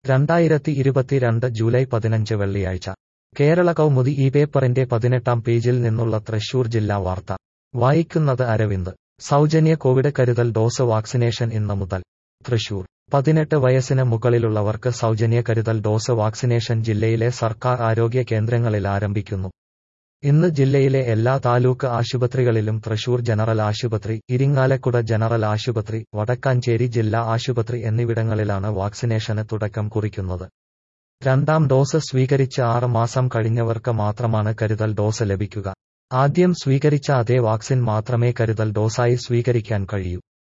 രണ്ടായിരത്തി ഇരുപത്തിരണ്ട് ജൂലൈ പതിനഞ്ച് വെള്ളിയാഴ്ച കേരള കൗമുദി ഈ പേപ്പറിന്റെ പതിനെട്ടാം പേജിൽ നിന്നുള്ള തൃശൂർ ജില്ലാ വാർത്ത വായിക്കുന്നത് അരവിന്ദ് സൗജന്യ കോവിഡ് കരുതൽ ഡോസ് വാക്സിനേഷൻ ഇന്ന് മുതൽ തൃശൂർ പതിനെട്ട് വയസ്സിന് മുകളിലുള്ളവർക്ക് സൗജന്യ കരുതൽ ഡോസ് വാക്സിനേഷൻ ജില്ലയിലെ സർക്കാർ ആരോഗ്യ കേന്ദ്രങ്ങളിൽ ആരംഭിക്കുന്നു ഇന്ന് ജില്ലയിലെ എല്ലാ താലൂക്ക് ആശുപത്രികളിലും തൃശൂർ ജനറൽ ആശുപത്രി ഇരിങ്ങാലക്കുട ജനറൽ ആശുപത്രി വടക്കാഞ്ചേരി ജില്ലാ ആശുപത്രി എന്നിവിടങ്ങളിലാണ് വാക്സിനേഷന് തുടക്കം കുറിക്കുന്നത് രണ്ടാം ഡോസ് സ്വീകരിച്ച് ആറ് മാസം കഴിഞ്ഞവർക്ക് മാത്രമാണ് കരുതൽ ഡോസ് ലഭിക്കുക ആദ്യം സ്വീകരിച്ച അതേ വാക്സിൻ മാത്രമേ കരുതൽ ഡോസായി സ്വീകരിക്കാൻ കഴിയൂ